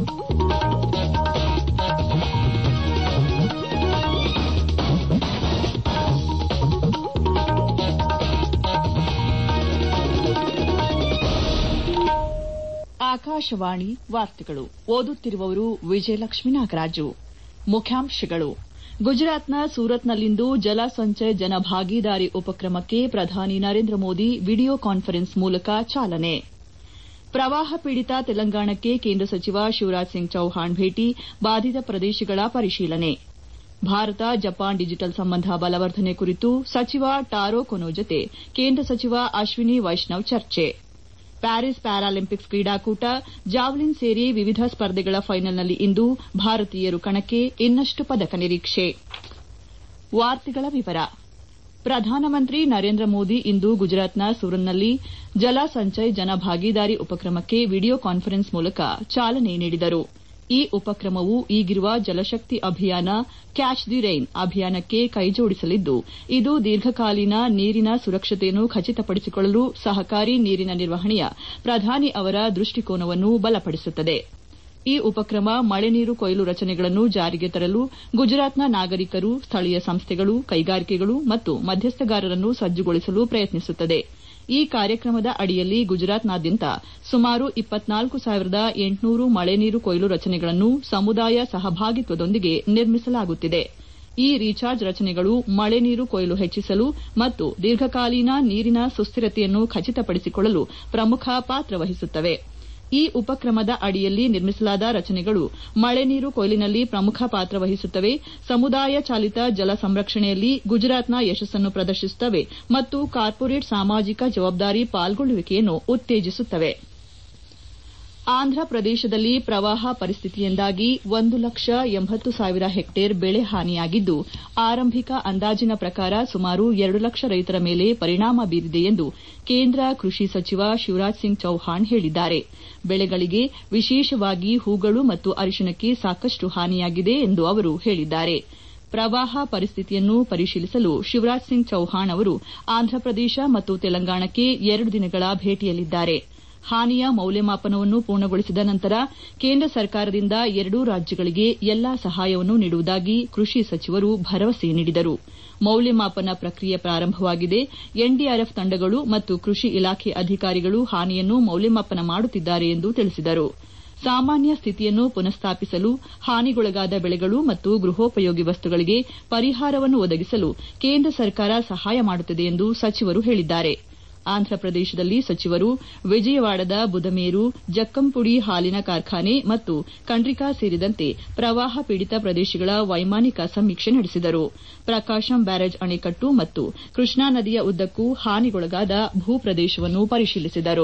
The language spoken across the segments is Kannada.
ಆಕಾಶವಾಣಿ ವಾರ್ತೆಗಳು ಓದುತ್ತಿರುವವರು ವಿಜಯಲಕ್ಷ್ಮೀ ನಾಗರಾಜು ಮುಖ್ಯಾಂಶಗಳು ಗುಜರಾತ್ನ ಸೂರತ್ನಲ್ಲಿಂದು ಜಲ ಸಂಚಯ್ ಜನ ಭಾಗೀದಾರಿ ಉಪಕ್ರಮಕ್ಕೆ ಪ್ರಧಾನಿ ನರೇಂದ್ರ ಮೋದಿ ವಿಡಿಯೋ ಕಾನ್ಫರೆನ್ಸ್ ಮೂಲಕ ಚಾಲನೆ ಪ್ರವಾಹ ಪೀಡಿತ ತೆಲಂಗಾಣಕ್ಕೆ ಕೇಂದ್ರ ಸಚಿವ ಶಿವರಾಜ್ ಸಿಂಗ್ ಚೌಹಾಣ್ ಭೇಟಿ ಬಾಧಿತ ಪ್ರದೇಶಗಳ ಪರಿಶೀಲನೆ ಭಾರತ ಜಪಾನ್ ಡಿಜಿಟಲ್ ಸಂಬಂಧ ಬಲವರ್ಧನೆ ಕುರಿತು ಸಚಿವ ಟಾರೋ ಕೊನೊ ಜತೆ ಕೇಂದ್ರ ಸಚಿವ ಅಶ್ವಿನಿ ವೈಷ್ಣವ್ ಚರ್ಚೆ ಪ್ಯಾರಿಸ್ ಪ್ಯಾರಾಲಿಂಪಿಕ್ಸ್ ಕ್ರೀಡಾಕೂಟ ಜಾವಲಿನ್ ಸೇರಿ ವಿವಿಧ ಸ್ಪರ್ಧೆಗಳ ಫೈನಲ್ನಲ್ಲಿ ಇಂದು ಭಾರತೀಯರು ಕಣಕ್ಕೆ ಇನ್ನಷ್ಟು ಪದಕ ನಿರೀಕ್ಷೆ ಪ್ರಧಾನಮಂತ್ರಿ ನರೇಂದ್ರ ಮೋದಿ ಇಂದು ಗುಜರಾತ್ನ ಸೂರತ್ನಲ್ಲಿ ಜಲ ಸಂಚಯ್ ಜನ ಭಾಗೀದಾರಿ ಉಪಕ್ರಮಕ್ಕೆ ವಿಡಿಯೋ ಕಾನ್ಫರೆನ್ಸ್ ಮೂಲಕ ಚಾಲನೆ ನೀಡಿದರು ಈ ಉಪಕ್ರಮವು ಈಗಿರುವ ಜಲಶಕ್ತಿ ಅಭಿಯಾನ ಕ್ಯಾಚ್ ದಿ ರೈನ್ ಅಭಿಯಾನಕ್ಕೆ ಕೈಜೋಡಿಸಲಿದ್ದು ಇದು ದೀರ್ಘಕಾಲೀನ ನೀರಿನ ಸುರಕ್ಷತೆಯನ್ನು ಖಚಿತಪಡಿಸಿಕೊಳ್ಳಲು ಸಹಕಾರಿ ನೀರಿನ ನಿರ್ವಹಣೆಯ ಪ್ರಧಾನಿ ಅವರ ದೃಷ್ಟಿಕೋನವನ್ನು ಬಲಪಡಿಸುತ್ತದೆ ಈ ಉಪಕ್ರಮ ಮಳೆ ನೀರು ಕೊಯ್ಲು ರಚನೆಗಳನ್ನು ಜಾರಿಗೆ ತರಲು ಗುಜರಾತ್ನ ನಾಗರಿಕರು ಸ್ಥಳೀಯ ಸಂಸ್ಥೆಗಳು ಕೈಗಾರಿಕೆಗಳು ಮತ್ತು ಮಧ್ಯಸ್ಥಗಾರರನ್ನು ಸಜ್ಜುಗೊಳಿಸಲು ಪ್ರಯತ್ನಿಸುತ್ತದೆ ಈ ಕಾರ್ಯಕ್ರಮದ ಅಡಿಯಲ್ಲಿ ಗುಜರಾತ್ನಾದ್ಯಂತ ಸುಮಾರು ಮಳೆ ನೀರು ಕೊಯ್ಲು ರಚನೆಗಳನ್ನು ಸಮುದಾಯ ಸಹಭಾಗಿತ್ವದೊಂದಿಗೆ ನಿರ್ಮಿಸಲಾಗುತ್ತಿದೆ ಈ ರೀಚಾರ್ಜ್ ರಚನೆಗಳು ಮಳೆ ನೀರು ಕೊಯ್ಲು ಹೆಚ್ಚಿಸಲು ಮತ್ತು ದೀರ್ಘಕಾಲೀನ ನೀರಿನ ಸುಸ್ತಿರತೆಯನ್ನು ಖಚಿತಪಡಿಸಿಕೊಳ್ಳಲು ಪ್ರಮುಖ ಪಾತ್ರ ವಹಿಸುತ್ತವೆ ಈ ಉಪಕ್ರಮದ ಅಡಿಯಲ್ಲಿ ನಿರ್ಮಿಸಲಾದ ರಚನೆಗಳು ಮಳೆ ನೀರು ಕೊಯ್ಲಿನಲ್ಲಿ ಪ್ರಮುಖ ಪಾತ್ರ ವಹಿಸುತ್ತವೆ ಸಮುದಾಯ ಚಾಲಿತ ಜಲ ಸಂರಕ್ಷಣೆಯಲ್ಲಿ ಗುಜರಾತ್ನ ಯಶಸ್ಸನ್ನು ಪ್ರದರ್ಶಿಸುತ್ತವೆ ಮತ್ತು ಕಾರ್ಪೊರೇಟ್ ಸಾಮಾಜಿಕ ಜವಾಬ್ದಾರಿ ಪಾಲ್ಗೊಳ್ಳುವಿಕೆಯನ್ನು ಉತ್ತೇಜಿಸುತ್ತವೆ ಆಂಧ್ರಪ್ರದೇಶದಲ್ಲಿ ಪ್ರವಾಹ ಪರಿಸ್ಥಿತಿಯಿಂದಾಗಿ ಒಂದು ಲಕ್ಷ ಎಂಬತ್ತು ಸಾವಿರ ಹೆಕ್ಟೇರ್ ಬೆಳೆ ಹಾನಿಯಾಗಿದ್ದು ಆರಂಭಿಕ ಅಂದಾಜಿನ ಪ್ರಕಾರ ಸುಮಾರು ಎರಡು ಲಕ್ಷ ರೈತರ ಮೇಲೆ ಪರಿಣಾಮ ಬೀರಿದೆ ಎಂದು ಕೇಂದ್ರ ಕೃಷಿ ಸಚಿವ ಶಿವರಾಜ್ ಸಿಂಗ್ ಚೌಹಾಣ್ ಹೇಳಿದ್ದಾರೆ ಬೆಳೆಗಳಿಗೆ ವಿಶೇಷವಾಗಿ ಹೂಗಳು ಮತ್ತು ಅರಿಶಿಣಕ್ಕೆ ಸಾಕಷ್ಟು ಹಾನಿಯಾಗಿದೆ ಎಂದು ಅವರು ಹೇಳಿದ್ದಾರೆ ಪ್ರವಾಹ ಪರಿಸ್ಥಿತಿಯನ್ನು ಪರಿಶೀಲಿಸಲು ಶಿವರಾಜ್ ಸಿಂಗ್ ಚೌಹಾಣ್ ಅವರು ಆಂಧ್ರಪ್ರದೇಶ ಮತ್ತು ತೆಲಂಗಾಣಕ್ಕೆ ಎರಡು ದಿನಗಳ ಭೇಟಿಯಲ್ಲಿದ್ದಾರೆ ಹಾನಿಯ ಮೌಲ್ಯಮಾಪನವನ್ನು ಪೂರ್ಣಗೊಳಿಸಿದ ನಂತರ ಕೇಂದ್ರ ಸರ್ಕಾರದಿಂದ ಎರಡೂ ರಾಜ್ಯಗಳಿಗೆ ಎಲ್ಲಾ ಸಹಾಯವನ್ನು ನೀಡುವುದಾಗಿ ಕೃಷಿ ಸಚಿವರು ಭರವಸೆ ನೀಡಿದರು ಮೌಲ್ಯಮಾಪನ ಪ್ರಕ್ರಿಯೆ ಪ್ರಾರಂಭವಾಗಿದೆ ಎನ್ಡಿಆರ್ಎಫ್ ತಂಡಗಳು ಮತ್ತು ಕೃಷಿ ಇಲಾಖೆ ಅಧಿಕಾರಿಗಳು ಹಾನಿಯನ್ನು ಮೌಲ್ಯಮಾಪನ ಮಾಡುತ್ತಿದ್ದಾರೆ ಎಂದು ತಿಳಿಸಿದರು ಸಾಮಾನ್ಯ ಸ್ಥಿತಿಯನ್ನು ಪುನಃಸ್ಥಾಪಿಸಲು ಹಾನಿಗೊಳಗಾದ ಬೆಳೆಗಳು ಮತ್ತು ಗೃಹೋಪಯೋಗಿ ವಸ್ತುಗಳಿಗೆ ಪರಿಹಾರವನ್ನು ಒದಗಿಸಲು ಕೇಂದ್ರ ಸರ್ಕಾರ ಸಹಾಯ ಮಾಡುತ್ತಿದೆ ಎಂದು ಸಚಿವರು ಹೇಳಿದ್ದಾರೆ ಆಂಧ್ರಪ್ರದೇಶದಲ್ಲಿ ಸಚಿವರು ವಿಜಯವಾಡದ ಬುದಮೇರು ಜಕ್ಕಂಪುಡಿ ಹಾಲಿನ ಕಾರ್ಖಾನೆ ಮತ್ತು ಕಂಡ್ರಿಕಾ ಸೇರಿದಂತೆ ಪ್ರವಾಹ ಪೀಡಿತ ಪ್ರದೇಶಗಳ ವೈಮಾನಿಕ ಸಮೀಕ್ಷೆ ನಡೆಸಿದರು ಪ್ರಕಾಶಂ ಬ್ಯಾರೇಜ್ ಅಣೆಕಟ್ಟು ಮತ್ತು ಕೃಷ್ಣಾ ನದಿಯ ಉದ್ದಕ್ಕೂ ಹಾನಿಗೊಳಗಾದ ಭೂಪ್ರದೇಶವನ್ನು ಪರಿಶೀಲಿಸಿದರು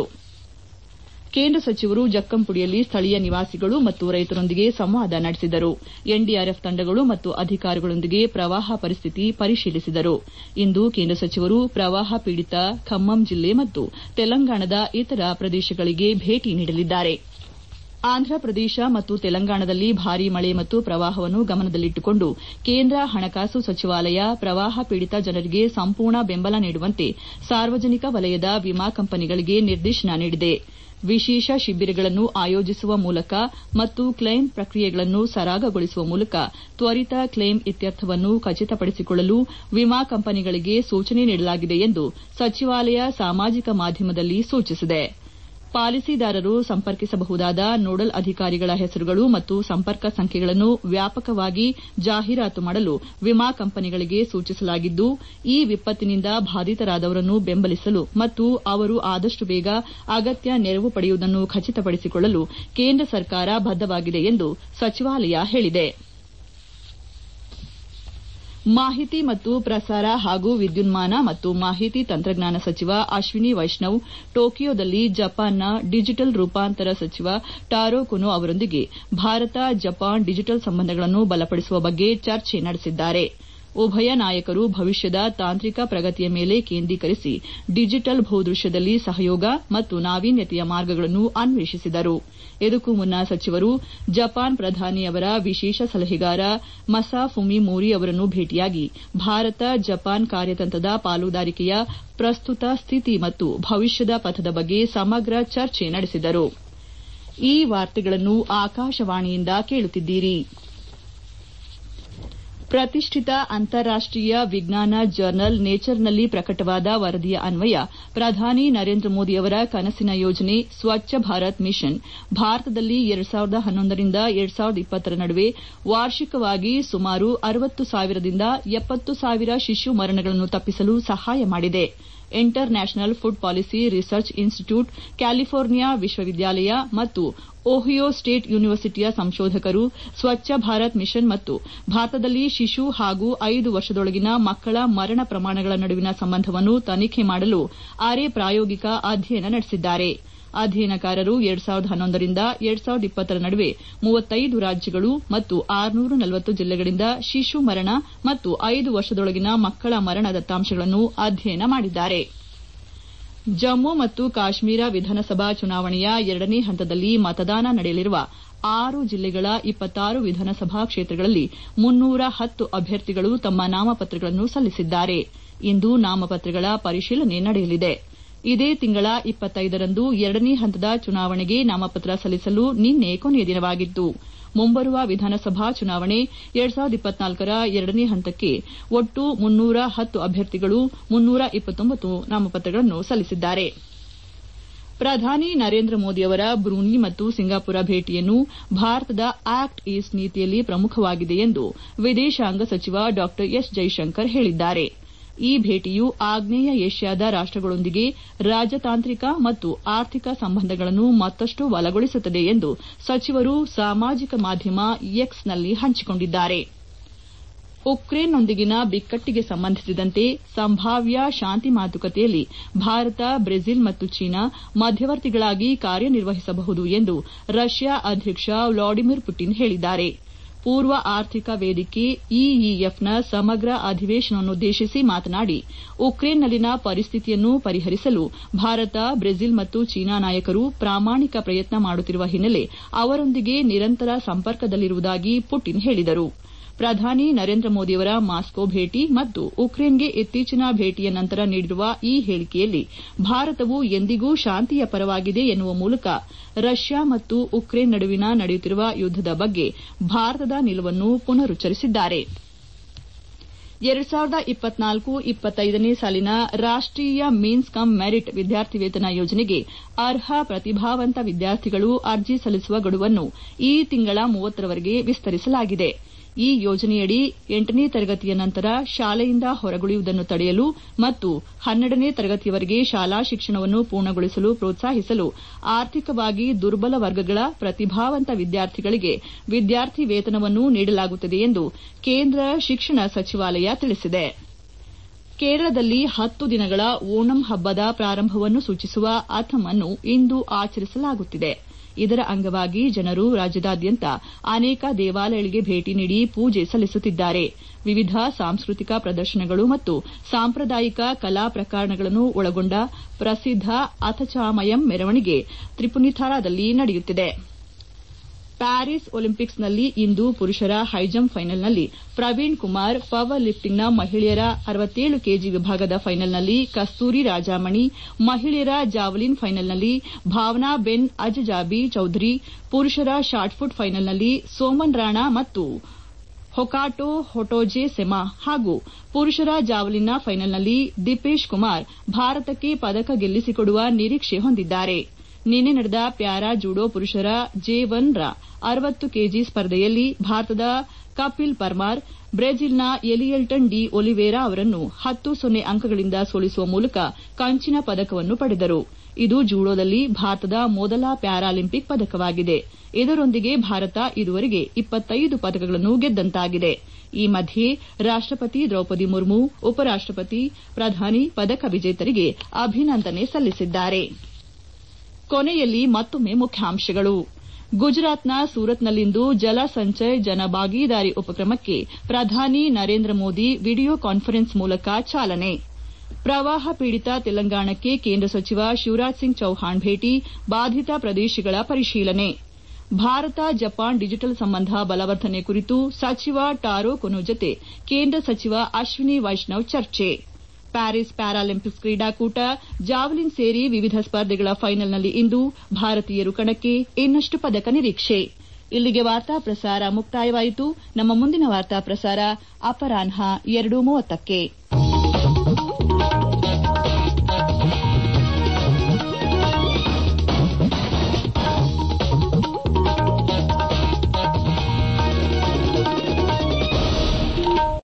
ಕೇಂದ್ರ ಸಚಿವರು ಜಕ್ಕಂಪುಡಿಯಲ್ಲಿ ಸ್ಥಳೀಯ ನಿವಾಸಿಗಳು ಮತ್ತು ರೈತರೊಂದಿಗೆ ಸಂವಾದ ನಡೆಸಿದರು ಎನ್ಡಿಆರ್ಎಫ್ ತಂಡಗಳು ಮತ್ತು ಅಧಿಕಾರಿಗಳೊಂದಿಗೆ ಪ್ರವಾಹ ಪರಿಸ್ಥಿತಿ ಪರಿಶೀಲಿಸಿದರು ಇಂದು ಕೇಂದ್ರ ಸಚಿವರು ಪ್ರವಾಹ ಪೀಡಿತ ಖಮ್ಮಂ ಜಿಲ್ಲೆ ಮತ್ತು ತೆಲಂಗಾಣದ ಇತರ ಪ್ರದೇಶಗಳಿಗೆ ಭೇಟಿ ನೀಡಲಿದ್ದಾರೆ ಆಂಧ್ರಪ್ರದೇಶ ಮತ್ತು ತೆಲಂಗಾಣದಲ್ಲಿ ಭಾರೀ ಮಳೆ ಮತ್ತು ಪ್ರವಾಹವನ್ನು ಗಮನದಲ್ಲಿಟ್ಟುಕೊಂಡು ಕೇಂದ್ರ ಹಣಕಾಸು ಸಚಿವಾಲಯ ಪ್ರವಾಹ ಪೀಡಿತ ಜನರಿಗೆ ಸಂಪೂರ್ಣ ಬೆಂಬಲ ನೀಡುವಂತೆ ಸಾರ್ವಜನಿಕ ವಲಯದ ವಿಮಾ ಕಂಪನಿಗಳಿಗೆ ನಿರ್ದೇಶನ ನೀಡಿದೆ ವಿಶೇಷ ಶಿಬಿರಗಳನ್ನು ಆಯೋಜಿಸುವ ಮೂಲಕ ಮತ್ತು ಕ್ಲೈಮ್ ಪ್ರಕ್ರಿಯೆಗಳನ್ನು ಸರಾಗಗೊಳಿಸುವ ಮೂಲಕ ತ್ವರಿತ ಕ್ಲೈಮ್ ಇತ್ಯರ್ಥವನ್ನು ಖಚಿತಪಡಿಸಿಕೊಳ್ಳಲು ವಿಮಾ ಕಂಪನಿಗಳಿಗೆ ಸೂಚನೆ ನೀಡಲಾಗಿದೆ ಎಂದು ಸಚಿವಾಲಯ ಸಾಮಾಜಿಕ ಮಾಧ್ಯಮದಲ್ಲಿ ಸೂಚಿಸಿದೆ ಪಾಲಿಸಿದಾರರು ಸಂಪರ್ಕಿಸಬಹುದಾದ ನೋಡಲ್ ಅಧಿಕಾರಿಗಳ ಹೆಸರುಗಳು ಮತ್ತು ಸಂಪರ್ಕ ಸಂಖ್ಯೆಗಳನ್ನು ವ್ಯಾಪಕವಾಗಿ ಜಾಹೀರಾತು ಮಾಡಲು ವಿಮಾ ಕಂಪನಿಗಳಿಗೆ ಸೂಚಿಸಲಾಗಿದ್ದು ಈ ವಿಪತ್ತಿನಿಂದ ಬಾಧಿತರಾದವರನ್ನು ಬೆಂಬಲಿಸಲು ಮತ್ತು ಅವರು ಆದಷ್ಟು ಬೇಗ ಅಗತ್ಯ ನೆರವು ಪಡೆಯುವುದನ್ನು ಖಚಿತಪಡಿಸಿಕೊಳ್ಳಲು ಕೇಂದ್ರ ಸರ್ಕಾರ ಬದ್ದವಾಗಿದೆ ಎಂದು ಸಚಿವಾಲಯ ಹೇಳಿದೆ ಮಾಹಿತಿ ಮತ್ತು ಪ್ರಸಾರ ಹಾಗೂ ವಿದ್ಯುನ್ಮಾನ ಮತ್ತು ಮಾಹಿತಿ ತಂತ್ರಜ್ಞಾನ ಸಚಿವ ಅಶ್ವಿನಿ ವೈಷ್ಣವ್ ಟೋಕಿಯೋದಲ್ಲಿ ಜಪಾನ್ನ ಡಿಜಿಟಲ್ ರೂಪಾಂತರ ಸಚಿವ ಟಾರೋ ಕೊನೊ ಅವರೊಂದಿಗೆ ಭಾರತ ಜಪಾನ್ ಡಿಜಿಟಲ್ ಸಂಬಂಧಗಳನ್ನು ಬಲಪಡಿಸುವ ಬಗ್ಗೆ ಚರ್ಚೆ ನಡೆಸಿದ್ದಾರೆ ಉಭಯ ನಾಯಕರು ಭವಿಷ್ಯದ ತಾಂತ್ರಿಕ ಪ್ರಗತಿಯ ಮೇಲೆ ಕೇಂದ್ರೀಕರಿಸಿ ಡಿಜಿಟಲ್ ಭೂದೃಶ್ಯದಲ್ಲಿ ಸಹಯೋಗ ಮತ್ತು ನಾವೀನ್ಯತೆಯ ಮಾರ್ಗಗಳನ್ನು ಅನ್ವೇಷಿಸಿದರು ಇದಕ್ಕೂ ಮುನ್ನ ಸಚಿವರು ಜಪಾನ್ ಪ್ರಧಾನಿಯವರ ವಿಶೇಷ ಸಲಹೆಗಾರ ಮಸಾಫುಮಿ ಮೋರಿ ಅವರನ್ನು ಭೇಟಿಯಾಗಿ ಭಾರತ ಜಪಾನ್ ಕಾರ್ಯತಂತ್ರದ ಪಾಲುದಾರಿಕೆಯ ಪ್ರಸ್ತುತ ಸ್ಥಿತಿ ಮತ್ತು ಭವಿಷ್ಯದ ಪಥದ ಬಗ್ಗೆ ಸಮಗ್ರ ಚರ್ಚೆ ನಡೆಸಿದರು ಈ ವಾರ್ತೆಗಳನ್ನು ಆಕಾಶವಾಣಿಯಿಂದ ಕೇಳುತ್ತಿದ್ದೀರಿ ಪ್ರತಿಷ್ಠಿತ ಅಂತಾರಾಷ್ಟೀಯ ವಿಜ್ಞಾನ ಜರ್ನಲ್ ನೇಚರ್ನಲ್ಲಿ ಪ್ರಕಟವಾದ ವರದಿಯ ಅನ್ವಯ ಪ್ರಧಾನಿ ನರೇಂದ್ರ ಮೋದಿಯವರ ಕನಸಿನ ಯೋಜನೆ ಸ್ವಚ್ಛ ಭಾರತ್ ಮಿಷನ್ ಭಾರತದಲ್ಲಿ ರಿಂದ ರ ನಡುವೆ ವಾರ್ಷಿಕವಾಗಿ ಸುಮಾರು ಅರವತ್ತು ಸಾವಿರದಿಂದ ಎಪ್ಪತ್ತು ಸಾವಿರ ಶಿಶು ಮರಣಗಳನ್ನು ತಪ್ಪಿಸಲು ಸಹಾಯ ಮಾಡಿದೆ international food policy research institute California ವಿಶ್ವವಿದ್ಯಾಲಯ ಮತ್ತು ಓಹಿಯೋ ಸ್ಟೇಟ್ ಯೂನಿವರ್ಸಿಟಿಯ ಸಂಶೋಧಕರು ಸ್ವಚ್ಛ ಭಾರತ್ ಮಿಷನ್ ಮತ್ತು ಭಾರತದಲ್ಲಿ ಶಿಶು ಹಾಗೂ ಐದು ವರ್ಷದೊಳಗಿನ ಮಕ್ಕಳ ಮರಣ ಪ್ರಮಾಣಗಳ ನಡುವಿನ ಸಂಬಂಧವನ್ನು ತನಿಖೆ ಮಾಡಲು ಅರೆ ಪ್ರಾಯೋಗಿಕ ಅಧ್ಯಯನ ನಡೆಸಿದ್ದಾರೆ ಅಧ್ಯಯನಕಾರರು ರಿಂದ ರ ನಡುವೆ ಮೂವತ್ತೈದು ರಾಜ್ಯಗಳು ಮತ್ತು ಆರುನೂರ ನಲವತ್ತು ಜಿಲ್ಲೆಗಳಿಂದ ಶಿಶು ಮರಣ ಮತ್ತು ಐದು ವರ್ಷದೊಳಗಿನ ಮಕ್ಕಳ ಮರಣ ದತ್ತಾಂಶಗಳನ್ನು ಅಧ್ಯಯನ ಮಾಡಿದ್ದಾರೆ ಜಮ್ಮು ಮತ್ತು ಕಾಶ್ಮೀರ ವಿಧಾನಸಭಾ ಚುನಾವಣೆಯ ಎರಡನೇ ಹಂತದಲ್ಲಿ ಮತದಾನ ನಡೆಯಲಿರುವ ಆರು ಜಿಲ್ಲೆಗಳ ಇಪ್ಪತ್ತಾರು ವಿಧಾನಸಭಾ ಕ್ಷೇತ್ರಗಳಲ್ಲಿ ಮುನ್ನೂರ ಹತ್ತು ಅಭ್ಯರ್ಥಿಗಳು ತಮ್ಮ ನಾಮಪತ್ರಗಳನ್ನು ಸಲ್ಲಿಸಿದ್ದಾರೆ ಇಂದು ನಾಮಪತ್ರಗಳ ಪರಿಶೀಲನೆ ನಡೆಯಲಿದೆ ಇದೇ ತಿಂಗಳ ರಂದು ಎರಡನೇ ಹಂತದ ಚುನಾವಣೆಗೆ ನಾಮಪತ್ರ ಸಲ್ಲಿಸಲು ನಿನ್ನೆ ಕೊನೆಯ ದಿನವಾಗಿತ್ತು ಮುಂಬರುವ ವಿಧಾನಸಭಾ ಚುನಾವಣೆ ರ ಎರಡನೇ ಹಂತಕ್ಕೆ ಒಟ್ಟು ಮುನ್ನೂರ ಹತ್ತು ಅಭ್ಯರ್ಥಿಗಳು ಮುನ್ನೂರ ನಾಮಪತ್ರಗಳನ್ನು ಸಲ್ಲಿಸಿದ್ದಾರೆ ಪ್ರಧಾನಿ ನರೇಂದ್ರ ಮೋದಿಯವರ ಬ್ರೂನಿ ಮತ್ತು ಸಿಂಗಾಪುರ ಭೇಟಿಯನ್ನು ಭಾರತದ ಆಕ್ಟ್ ಈಸ್ಟ್ ನೀತಿಯಲ್ಲಿ ಪ್ರಮುಖವಾಗಿದೆ ಎಂದು ವಿದೇಶಾಂಗ ಸಚಿವ ಡಾ ಎಸ್ ಜೈಶಂಕರ್ ಹೇಳಿದ್ದಾರೆ ಈ ಭೇಟಿಯು ಆಗ್ನೇಯ ಏಷ್ಯಾದ ರಾಷ್ಟಗಳೊಂದಿಗೆ ರಾಜತಾಂತ್ರಿಕ ಮತ್ತು ಆರ್ಥಿಕ ಸಂಬಂಧಗಳನ್ನು ಮತ್ತಷ್ಟು ಬಲಗೊಳಿಸುತ್ತದೆ ಎಂದು ಸಚಿವರು ಸಾಮಾಜಿಕ ಮಾಧ್ಯಮ ಎಕ್ಸ್ನಲ್ಲಿ ಹಂಚಿಕೊಂಡಿದ್ದಾರೆ ಉಕ್ರೇನ್ನೊಂದಿಗಿನ ಬಿಕ್ಕಟ್ಟಿಗೆ ಸಂಬಂಧಿಸಿದಂತೆ ಸಂಭಾವ್ಯ ಶಾಂತಿ ಮಾತುಕತೆಯಲ್ಲಿ ಭಾರತ ಬ್ರೆಜಿಲ್ ಮತ್ತು ಚೀನಾ ಮಧ್ಯವರ್ತಿಗಳಾಗಿ ಕಾರ್ಯನಿರ್ವಹಿಸಬಹುದು ಎಂದು ರಷ್ಯಾ ಅಧ್ಯಕ್ಷ ವ್ಲಾಡಿಮಿರ್ ಪುಟಿನ್ ಹೇಳಿದ್ದಾರೆ ಪೂರ್ವ ಆರ್ಥಿಕ ವೇದಿಕೆ ಇಇಎಫ್ನ ಸಮಗ್ರ ಅಧಿವೇಶನವನ್ನುದ್ದೇಶಿಸಿ ಮಾತನಾಡಿ ಉಕ್ರೇನ್ನಲ್ಲಿನ ಪರಿಸ್ಥಿತಿಯನ್ನು ಪರಿಹರಿಸಲು ಭಾರತ ಬ್ರೆಜಿಲ್ ಮತ್ತು ಚೀನಾ ನಾಯಕರು ಪ್ರಾಮಾಣಿಕ ಪ್ರಯತ್ನ ಮಾಡುತ್ತಿರುವ ಹಿನ್ನೆಲೆ ಅವರೊಂದಿಗೆ ನಿರಂತರ ಸಂಪರ್ಕದಲ್ಲಿರುವುದಾಗಿ ಪುಟಿನ್ ಹೇಳಿದರು ಪ್ರಧಾನಿ ನರೇಂದ್ರ ಮೋದಿಯವರ ಮಾಸ್ಕೋ ಭೇಟಿ ಮತ್ತು ಉಕ್ರೇನ್ಗೆ ಇತ್ತೀಚಿನ ಭೇಟಿಯ ನಂತರ ನೀಡಿರುವ ಈ ಹೇಳಿಕೆಯಲ್ಲಿ ಭಾರತವು ಎಂದಿಗೂ ಶಾಂತಿಯ ಪರವಾಗಿದೆ ಎನ್ನುವ ಮೂಲಕ ರಷ್ಯಾ ಮತ್ತು ಉಕ್ರೇನ್ ನಡುವಿನ ನಡೆಯುತ್ತಿರುವ ಯುದ್ದದ ಬಗ್ಗೆ ಭಾರತದ ನಿಲುವನ್ನು ಪುನರುಚ್ಚರಿಸಿದ್ದಾರೆ ನೇ ಸಾಲಿನ ರಾಷ್ಟೀಯ ಮೀನ್ಸ್ ಕಮ್ ಮೆರಿಟ್ ವಿದ್ಯಾರ್ಥಿ ವೇತನ ಯೋಜನೆಗೆ ಅರ್ಹ ಪ್ರತಿಭಾವಂತ ವಿದ್ಯಾರ್ಥಿಗಳು ಅರ್ಜಿ ಸಲ್ಲಿಸುವ ಗಡುವನ್ನು ಈ ತಿಂಗಳ ಮೂವತ್ತರವರೆಗೆ ವಿಸ್ತರಿಸಲಾಗಿದೆ ಈ ಯೋಜನೆಯಡಿ ಎಂಟನೇ ತರಗತಿಯ ನಂತರ ಶಾಲೆಯಿಂದ ಹೊರಗುಳಿಯುವುದನ್ನು ತಡೆಯಲು ಮತ್ತು ಹನ್ನೆರಡನೇ ತರಗತಿಯವರೆಗೆ ಶಾಲಾ ಶಿಕ್ಷಣವನ್ನು ಪೂರ್ಣಗೊಳಿಸಲು ಪ್ರೋತ್ಸಾಹಿಸಲು ಆರ್ಥಿಕವಾಗಿ ದುರ್ಬಲ ವರ್ಗಗಳ ಪ್ರತಿಭಾವಂತ ವಿದ್ಯಾರ್ಥಿಗಳಿಗೆ ವಿದ್ಯಾರ್ಥಿ ವೇತನವನ್ನು ನೀಡಲಾಗುತ್ತದೆ ಎಂದು ಕೇಂದ್ರ ಶಿಕ್ಷಣ ಸಚಿವಾಲಯ ತಿಳಿಸಿದೆ ಕೇರಳದಲ್ಲಿ ಹತ್ತು ದಿನಗಳ ಓಣಂ ಹಬ್ಬದ ಪ್ರಾರಂಭವನ್ನು ಸೂಚಿಸುವ ಅಥಮ್ ಅನ್ನು ಇಂದು ಆಚರಿಸಲಾಗುತ್ತಿದೆ ಇದರ ಅಂಗವಾಗಿ ಜನರು ರಾಜ್ಯದಾದ್ಯಂತ ಅನೇಕ ದೇವಾಲಯಗಳಿಗೆ ಭೇಟಿ ನೀಡಿ ಪೂಜೆ ಸಲ್ಲಿಸುತ್ತಿದ್ದಾರೆ ವಿವಿಧ ಸಾಂಸ್ಕೃತಿಕ ಪ್ರದರ್ಶನಗಳು ಮತ್ತು ಸಾಂಪ್ರದಾಯಿಕ ಕಲಾ ಪ್ರಕಾರಗಳನ್ನು ಒಳಗೊಂಡ ಪ್ರಸಿದ್ದ ಅಥಚಾಮಯಂ ಮೆರವಣಿಗೆ ತ್ರಿಪುನಿಥಾರಾದಲ್ಲಿ ನಡೆಯುತ್ತಿದೆ ಪ್ಯಾರಿಸ್ ಒಲಿಂಪಿಕ್ಸ್ನಲ್ಲಿ ಇಂದು ಪುರುಷರ ಹೈಜಂಪ್ ಫೈನಲ್ನಲ್ಲಿ ಪ್ರವೀಣ್ ಕುಮಾರ್ ಪವರ್ ಲಿಫ್ಟಿಂಗ್ನ ಮಹಿಳೆಯರ ಅರವತ್ತೇಳು ಕೆಜಿ ವಿಭಾಗದ ಫೈನಲ್ನಲ್ಲಿ ಕಸ್ತೂರಿ ರಾಜಾಮಣಿ ಮಹಿಳೆಯರ ಜಾವಲಿನ್ ಫೈನಲ್ನಲ್ಲಿ ಭಾವನಾ ಬೆನ್ ಅಜಜಾಬಿ ಚೌಧರಿ ಪುರುಷರ ಶಾಟ್ಪುಟ್ ಫೈನಲ್ನಲ್ಲಿ ಸೋಮನ್ ರಾಣಾ ಮತ್ತು ಹೊಕಾಟೊ ಹೊಟೋಜೆ ಸೆಮಾ ಹಾಗೂ ಪುರುಷರ ಜಾವಲಿನ್ನ ಫೈನಲ್ನಲ್ಲಿ ದಿಪೇಶ್ ಕುಮಾರ್ ಭಾರತಕ್ಕೆ ಪದಕ ಗೆಲ್ಲಿಸಿಕೊಡುವ ನಿರೀಕ್ಷೆ ಹೊಂದಿದ್ದಾರೆ ನಿನ್ನೆ ನಡೆದ ಪ್ಯಾರಾ ಜೂಡೋ ಪುರುಷರ ಜೆ ಒನ್ ರ ಅರವತ್ತು ಕೆಜಿ ಸ್ಪರ್ಧೆಯಲ್ಲಿ ಭಾರತದ ಕಪಿಲ್ ಪರ್ಮಾರ್ ಬ್ರೆಜಿಲ್ನ ಎಲಿಯಲ್ಟನ್ ಡಿ ಒಲಿವೇರಾ ಅವರನ್ನು ಹತ್ತು ಸೊನ್ನೆ ಅಂಕಗಳಿಂದ ಸೋಲಿಸುವ ಮೂಲಕ ಕಂಚಿನ ಪದಕವನ್ನು ಪಡೆದರು ಇದು ಜೂಡೋದಲ್ಲಿ ಭಾರತದ ಮೊದಲ ಪ್ಯಾರಾಲಿಂಪಿಕ್ ಪದಕವಾಗಿದೆ ಇದರೊಂದಿಗೆ ಭಾರತ ಇದುವರೆಗೆ ಇಪ್ಪತ್ತೈದು ಪದಕಗಳನ್ನು ಗೆದ್ದಂತಾಗಿದೆ ಈ ಮಧ್ಯೆ ರಾಷ್ಟಪತಿ ದ್ರೌಪದಿ ಮುರ್ಮು ಉಪರಾಷ್ಟಪತಿ ಪ್ರಧಾನಿ ಪದಕ ವಿಜೇತರಿಗೆ ಅಭಿನಂದನೆ ಸಲ್ಲಿಸಿದ್ದಾರೆ ಕೊನೆಯಲ್ಲಿ ಮತ್ತೊಮ್ಮೆ ಮುಖ್ಯಾಂಶಗಳು ಗುಜರಾತ್ನ ಸೂರತ್ನಲ್ಲಿಂದು ಜಲ ಸಂಚಯ್ ಜನ ಭಾಗೀದಾರಿ ಉಪಕ್ರಮಕ್ಕೆ ಪ್ರಧಾನಿ ನರೇಂದ್ರ ಮೋದಿ ವಿಡಿಯೋ ಕಾನ್ಫರೆನ್ಸ್ ಮೂಲಕ ಚಾಲನೆ ಪ್ರವಾಹ ಪೀಡಿತ ತೆಲಂಗಾಣಕ್ಕೆ ಕೇಂದ್ರ ಸಚಿವ ಶಿವರಾಜ್ ಸಿಂಗ್ ಚೌಹಾಣ್ ಭೇಟಿ ಬಾಧಿತ ಪ್ರದೇಶಗಳ ಪರಿಶೀಲನೆ ಭಾರತ ಜಪಾನ್ ಡಿಜಿಟಲ್ ಸಂಬಂಧ ಬಲವರ್ಧನೆ ಕುರಿತು ಸಚಿವ ಟಾರೋ ಕೊನೊ ಜತೆ ಕೇಂದ್ರ ಸಚಿವ ಅಶ್ವಿನಿ ವೈಷ್ಣವ್ ಚರ್ಚೆ ಪ್ಯಾರಿಸ್ ಪ್ಯಾರಾಲಿಂಪಿಕ್ಸ್ ಕ್ರೀಡಾಕೂಟ ಜಾವಲಿನ್ ಸೇರಿ ವಿವಿಧ ಸ್ಪರ್ಧೆಗಳ ಫೈನಲ್ನಲ್ಲಿ ಇಂದು ಭಾರತೀಯರು ಕಣಕ್ಕೆ ಇನ್ನಷ್ಟು ಪದಕ ನಿರೀಕ್ಷೆ ಇಲ್ಲಿಗೆ ವಾರ್ತಾ ಪ್ರಸಾರ ಮುಕ್ತಾಯವಾಯಿತು ನಮ್ಮ ಮುಂದಿನ ವಾರ್ತಾ ಪ್ರಸಾರ ಅಪರಾಹ್ನ ಎರಡು ಮೂವತ್ತಕ್ಕೆ